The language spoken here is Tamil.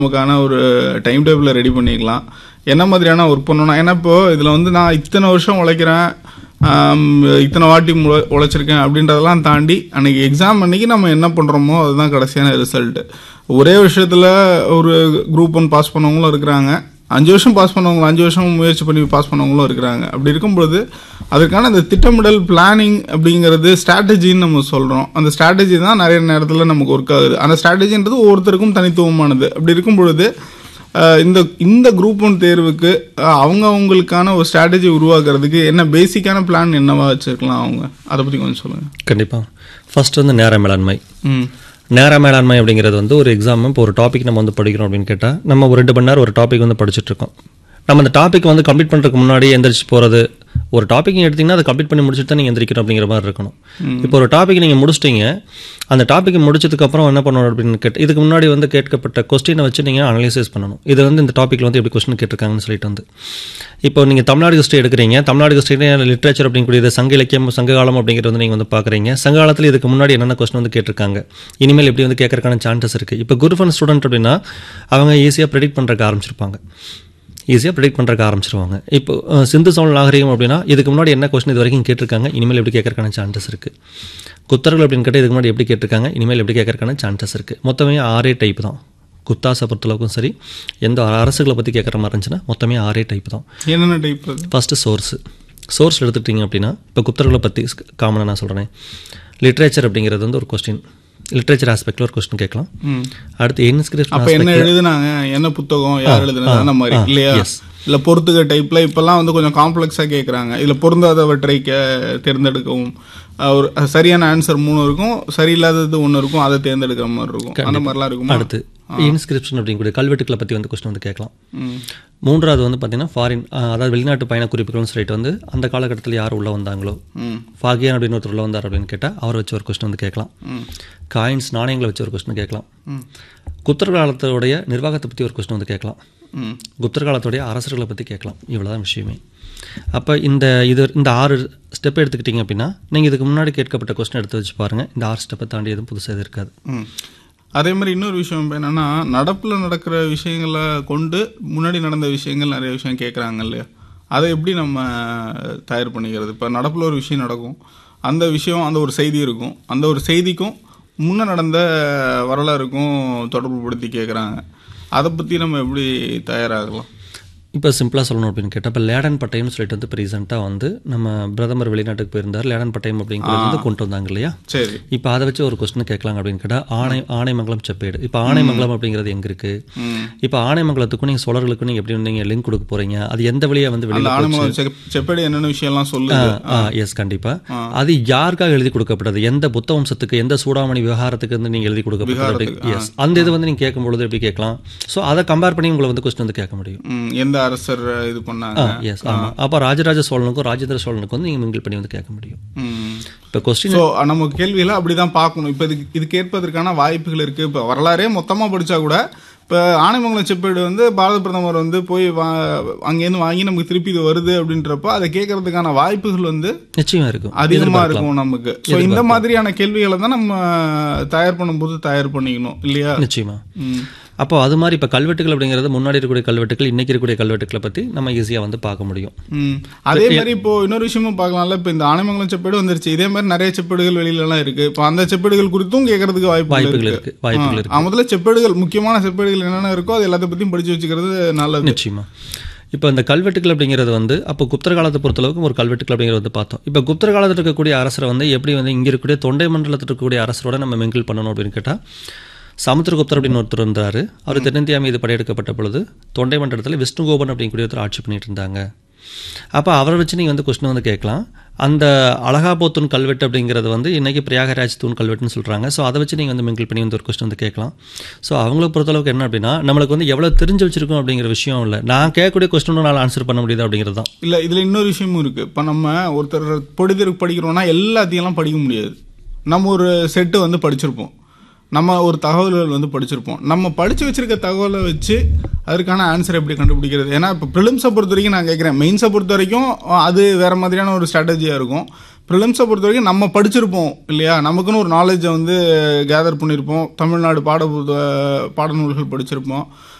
நமக்கான ஒரு டைம் டேபிளை ரெடி பண்ணிக்கலாம் என்ன மாதிரியான ஒர்க் பண்ணணும் ஏன்னா இப்போ இதில் வந்து நான் இத்தனை வருஷம் உழைக்கிறேன் ஆம், இத்தனை வாட்டி முளை- உழைச்சிருக்கேன் அப்படின்றதெல்லாம் தாண்டி அன்னைக்கு எக்ஸாம் அன்னைக்கு நம்ம என்ன பண்ணுறோமோ அதுதான் கடைசியான ரிசல்ட்டு ஒரே விஷயத்தில் ஒரு குரூப் ஒன் பாஸ் பண்ணவங்களும் இருக்கிறாங்க அஞ்சு வருஷம் பாஸ் பண்ணவங்களும் அஞ்சு வருஷம் முயற்சி பண்ணி பாஸ் பண்ணவங்களும் இருக்கிறாங்க அப்படி இருக்கும்பொழுது அதற்கான அந்த திட்டமிடல் பிளானிங் அப்படிங்கிறது ஸ்ட்ராட்டஜின்னு நம்ம சொல்கிறோம் அந்த ஸ்ட்ராட்டஜி தான் நிறைய நேரத்தில் நமக்கு ஒர்க் ஆகுது அந்த ஸ்ட்ராட்டஜின்றது ஒவ்வொருத்தருக்கும் தனித்துவமானது அப்படி இருக்கும் பொழுது அஹ், இந்த இந்த குரூப் ஒன் தேர்வுக்கு அஹ், அவங்க அவங்களுக்கான ஒரு ஸ்ட்ராட்டஜி உருவாக்குறதுக்கு என்ன பேசிக்கான பிளான் என்னவா வச்சிருக்கலாம் அவங்க அதை பற்றி கொஞ்சம் சொல்லுங்கள் கண்டிப்பாக ஃபர்ஸ்ட் வந்து நேர மேலாண்மை ம் நேர மேலாண்மை அப்படிங்கிறது வந்து ஒரு எக்ஸாம் இப்போ ஒரு டாபிக் நம்ம வந்து படிக்கிறோம் அப்படின்னு கேட்டால் நம்ம ஒரு ரெண்டு மணி நேரம் ஒரு டாபிக் வந்து படிச்சுட்டு இருக்கோம் நம்ம அந்த டாபிக் வந்து கம்ப்ளீட் பண்ணுறதுக்கு முன்னாடி எந்திரிச்சு போகிறது ஒரு டாபிக் எடுத்தீங்கன்னா அதை கம்ப்ளீட் பண்ணி முடிச்சுட்டு தான் நீங்கள் எந்திரிக்கணும் அப்படிங்கிற மாதிரி இருக்கணும் இப்போ ஒரு டாபிக் நீங்கள் முடிச்சிட்டீங்க அந்த டாபிக் முடிச்சதுக்கப்புறம் என்ன பண்ணணும் அப்படின்னு கேட்டு இதுக்கு முன்னாடி வந்து கேட்கப்பட்ட கொஸ்டினை வச்சு நீங்கள் அனலைசிஸ் பண்ணணும் இது வந்து இந்த டாப்பிக்கில் வந்து எப்படி கொஸ்டின் கேட்டிருக்காங்கன்னு சொல்லிட்டு வந்து இப்போ நீங்கள் தமிழ்நாடு ஹிஸ்ட்ரி எடுக்கிறீங்க தமிழ்நாடு ஹிஸ்ட்ரி லிட்ரேச்சர் அப்படிங்கக்கூடியது சங்க இலக்கியம் சங்ககாலம் அப்படிங்கிறது வந்து நீங்கள் வந்து பார்க்குறீங்க சங்ககாலத்தில் இதுக்கு முன்னாடி என்னென்ன கொஸ்டின் வந்து கேட்டிருக்காங்க இனிமேல் எப்படி வந்து கேட்கறதுக்கான சான்சஸ் இருக்குது இப்போ குரூப் ஒன் ஸ்டூடெண்ட் அப்படின்னா அவங்க ஈஸியாக ப்ரெடிக்ட் பண்ணுறக்கு ஆரம்பிச்சிருப்பாங்க ஈஸியாக ப்ரெடிக்ட் பண்ணுறக்கு ஆரம்பிச்சிருவாங்க இப்போ அஹ், சிந்து சமண நாகரிகம் அப்படின்னா இதுக்கு முன்னாடி என்ன கொஸ்டின் இது வரைக்கும் கேட்டிருக்காங்க இனிமேல் எப்படி கேட்கறதுக்கான சான்சஸ் இருக்குது குத்தர்கள் அப்படின்னு கேட்டால் இதுக்கு முன்னாடி எப்படி கேட்டிருக்காங்க இனிமேல் எப்படி கேட்கறதுக்கான சான்சஸ் இருக்குது மொத்தமே ஆறே டைப் தான் குத்தாசை பொறுத்தளவுக்கும் சரி எந்த அரசுகளை பற்றி கேட்குற மாதிரி இருந்துச்சுன்னா மொத்தமே ஆறே டைப் தான் என்னென்ன டைப் அது ஃபஸ்ட்டு சோர்ஸு சோர்ஸ் எடுத்துக்கிட்டிங்க அப்படின்னா இப்போ குப்தர்களை பற்றி காமனாக நான் சொல்கிறேன் லிட்ரேச்சர் அப்படிங்கிறது வந்து ஒரு கொஸ்டின் லிட்ரேச்சர் ஆஸ்பெக்டில் ஒரு கொஸ்டின் கேட்கலாம் ம் அடுத்து இன்ஸ்கிரிப்ஷன் அப்ப என்ன எழுதுனாங்க என்ன புத்தகம் யார் எழுதுனது அந்த மாதிரி இல்லையா yes. இல்ல பொறுத்துக்க டைப்ல இப்பெல்லாம் வந்து கொஞ்சம் காம்ப்ளெக்ஸா கேக்குறாங்க இதுல பொருந்தாதவற்றை கே- தேர்ந்தெடுக்கவும் அஹ், ஒரு அஹ், சரியான ஆன்சர் மூணு இருக்கும் சரியில்லாதது ஒன்று இருக்கும் அதை தேர்ந்தெடுக்கிற மாதிரி இருக்கும் அந்த மாதிரிலாம் இருக்குமா அடுத்து இன்ஸ்கிரிப்ஷன் அப்படிங்கக்கூடிய கல்வெட்டுக்களை பற்றி வந்து கொஸ்டின் வந்து கேட்கலாம் ம். மூன்றாவது வந்து பார்த்தீங்கன்னா ஃபாரின் அதாவது வெளிநாட்டு பயண குறிப்புகள்னு சொல்லிட்டு வந்து அந்த காலகட்டத்தில் யார் உள்ளே வந்தாங்களோ ம் ஃபாகியான் அப்படின்னு ஒருத்தர் உள்ள வந்தார் அப்படின்னு கேட்டால் அவரை வச்சு ஒரு கொஸ்டின் வந்து கேட்கலாம் ம் காயின்ஸ் நாணயங்களை வச்சு ஒரு கொஸ்டின் கேட்கலாம் ம் குப்தர் காலத்தோடைய நிர்வாகத்தை பற்றி ஒரு கொஸ்டின் வந்து கேட்கலாம் ம் குப்தர் காலத்துடைய அரசர்களை பற்றி கேட்கலாம் இவ்வளோதான் விஷயமே அப்போ இந்த இது இந்த ஆறு ஸ்டெப் எடுத்துக்கிட்டிங்க அப்படின்னா நீங்கள் இதுக்கு முன்னாடி கேட்கப்பட்ட கொஸ்டின் எடுத்து வச்சு பாருங்கள் இந்த ஆறு ஸ்டெப்பை தாண்டி எதுவும் புதுசாக எதுவும் இருக்காது ம். அதே மாதிரி இன்னொரு விஷயம் இப்ப என்னன்னா நடப்புல நடக்கிற விஷயங்களை கொண்டு முன்னாடி நடந்த விஷயங்கள் நிறைய விஷயம் கேட்குறாங்க இல்லையா அதை எப்படி நம்ம தயார் பண்ணிக்கிறது இப்போ நடப்புல ஒரு விஷயம் நடக்கும் அந்த விஷயம் அந்த ஒரு செய்தி இருக்கும் அந்த ஒரு செய்திக்கும் முன்ன நடந்த வரலாறுக்கும் தொடர்பு படுத்தி கேட்குறாங்க அதை பற்றி நம்ம எப்படி தயாராகலாம் இப்போ சிம்பிளாக சொல்லணும் அப்படின்னு கேட்டால் இப்போ லேடன் பட்டயம்னு சொல்லிட்டு வந்து இப்போ ரீசெண்டாக வந்து நம்ம பிரதமர் வெளிநாட்டுக்கு போயிருந்தார் லேடன் பட்டயம் அப்படிங்கிறது வந்து கொண்டு வந்தாங்க இல்லையா சரி இப்போ அதை வச்சு ஒரு கொஸ்டின் கேட்கலாம் அப்படின்னு கேட்டால் ஆணை ஆனைமங்கலம் செப்பேடு இப்போ ஆனைமங்கலம் அப்படிங்கிறது எங்கே இருக்குது ம் இப்போ ஆனைமங்கலத்துக்கும் நீங்கள் சோழர்களுக்கும் நீங்கள் எப்படி நீங்கள் லிங்க் கொடுக்க போகிறீங்க அது எந்த வழியாக வந்து அந்த வெளியில் ஆனமலம் செப் செப்பேடு என்னென்ன விஷயம்லாம் சொல்லுது எஸ் கண்டிப்பாக அது யாருக்காக எழுதி கொடுக்கப்பட்டது எந்த புத்த வம்சத்துக்கு எந்த சூடாமணி விவகாரத்துக்கு வந்து நீங்கள் எழுதி கொடுக்கப்பட்டது எஸ் அந்த இது வந்து நீங்கள் கேட்கும்பொழுது எப்படி கேட்கலாம் ஸோ அதை கம்பேர் பண்ணி உங்களை வந்து கொஸ்டின் வந்து கேட்க முடியும் ம், எந்த அரசர் இது பண்ணாங்க எஸ் ஆமாம் அப்போ ராஜராஜ சோழனுக்கும் ராஜேந்திர சோழனுக்கும் வந்து நீங்கள் மிங்கிள் பண்ணி வந்து கேட்க முடியும் ம் இப்போ கொஸ்டின் ஸோ நம்ம கேள்விகளை அப்படிதான் பார்க்கணும் இப்போ இதுக்கு இது கேட்பதற்கான வாய்ப்புகள் இருக்கு இப்போ வரலாறே மொத்தமா படிச்சா கூட இப்போ ஆனைமங்கலம் செப்பேடு வந்து பாரத பிரதமர் வந்து போய் வா அங்கேருந்து வாங்கி நமக்கு திருப்பி இது வருது அப்படின்றப்ப அதை கேட்கறதுக்கான வாய்ப்புகள் வந்து நிச்சயமாக இருக்கும் அதிகமா இருக்கும் நமக்கு ஸோ இந்த மாதிரியான கேள்விகளை தான் நம்ம தயார் பண்ணும்போது தயார் பண்ணிக்கணும் இல்லையா நிச்சயமா ம் அப்போ அது மாதிரி இப்போ கல்வெட்டுகள் அப்படிங்கிறது முன்னாடி இருக்கக்கூடிய கல்வெட்டுகள் இன்னைக்கு இருக்கக்கூடிய கல்வெட்டுகளை பற்றி நம்ம ஈஸியாக வந்து பார்க்க முடியும் ம். அதே மாதிரி இப்போ இன்னொரு விஷயமும் பார்க்கலாம்ல இப்போ இந்த ஆனைமங்கலம் செப்பேடு வந்துருச்சு இதே மாதிரி நிறைய செப்பேடுகள் வெளியில எல்லாம் இருக்கு இப்போ அந்த செப்பேடுகள் குறித்தும் கேட்கறதுக்கு வாய்ப்புகள் வாய்ப்புகள் இருக்கு இருக்கு வாய்ப்புகள் இருக்கு ஆ, முதல்ல செப்பேடுகள் முக்கியமான செப்பேடுகள் என்னென்ன இருக்கோ அது எல்லாத்த பத்தியும் படிச்சு வச்சுக்கிறது நல்லது நிச்சயமா இப்போ இந்த கல்வெட்டுகள் அப்படிங்கிறது வந்து அப்போ குப்தர் காலத்தை பொறுத்தளவுக்கு ஒரு கல்வெட்டுகள் அப்படிங்கிறது வந்து பார்த்தோம் இப்போ குப்தர் காலத்தில் இருக்கக்கூடிய அரசரை வந்து எப்படி வந்து இங்கே இருக்கக்கூடிய தொண்டை மண்டலத்தில் இருக்கக்கூடிய அரசரோட நம்ம மிங்கிள் பண்ணணும் அப்படின்னு கேட்டால் சமுத்திரகுப்தர் அப்படின்னு ஒருத்தர் இருந்தார் அவர் தென்னிந்தியா மீது படையெடுக்கப்பட்ட பொழுது தொண்டை மண்டலத்தில் விஷ்ணுகோபன் அப்படிங்கக்கூடிய ஒருத்தர் ஆட்சி பண்ணிட்டு இருந்தாங்க அப்போ அவரை வச்சு நீங்கள் வந்து கொஸ்டின் வந்து கேட்கலாம் அந்த அலகாபோத்தூன் கல்வெட்டு அப்படிங்கிறது வந்து இன்றைக்கி பிரயாகராஜ் தூண் கல்வெட்டுன்னு சொல்கிறாங்க ஸோ அதை வச்சு நீங்கள் வந்து மிங்கிள் பண்ணி வந்து ஒரு கொஸ்டின் வந்து கேட்கலாம் ஸோ அவங்கள பொறுத்தளவுக்கு என்ன அப்படின்னா நம்மளுக்கு வந்து எவ்வளோ தெரிஞ்சு வச்சிருக்கோம் அப்படிங்கிற விஷயம் இல்லை நான் கேட்கக்கூடிய கொஸ்டினும் நான் ஆன்சர் பண்ண முடியுது அப்படிங்கிறது தான் இல்ல இதுல இன்னொரு விஷயமும் இருக்கு இப்போ நம்ம ஒருத்தர் பொழுதுக்கு படிக்கிறோம்னா எல்லாத்தையும் எல்லாம் படிக்க முடியாது நம்ம ஒரு செட்டு வந்து படிச்சிருப்போம் நம்ம ஒரு தகவல்கள் வந்து படிச்சிருப்போம் நம்ம படிச்சு வச்சிருக்க தகவலை வச்சு அதற்கான ஆன்சர் எப்படி கண்டுபிடிக்கிறது ஏன்னா இப்போ ப்ரிலிம்ஸை பொறுத்த வரைக்கும் நான் கேட்குறேன் மெயின்ஸை பொறுத்த வரைக்கும் அது வேற மாதிரியான ஒரு ஸ்ட்ராட்டஜியாக இருக்கும் ப்ரிலிம்ஸை பொறுத்த வரைக்கும் நம்ம படிச்சிருப்போம் இல்லையா நமக்குன்னு ஒரு நாலேஜை வந்து கேதர் பண்ணியிருப்போம் தமிழ்நாடு பாட பாடநூல்கள் படிச்சிருப்போம்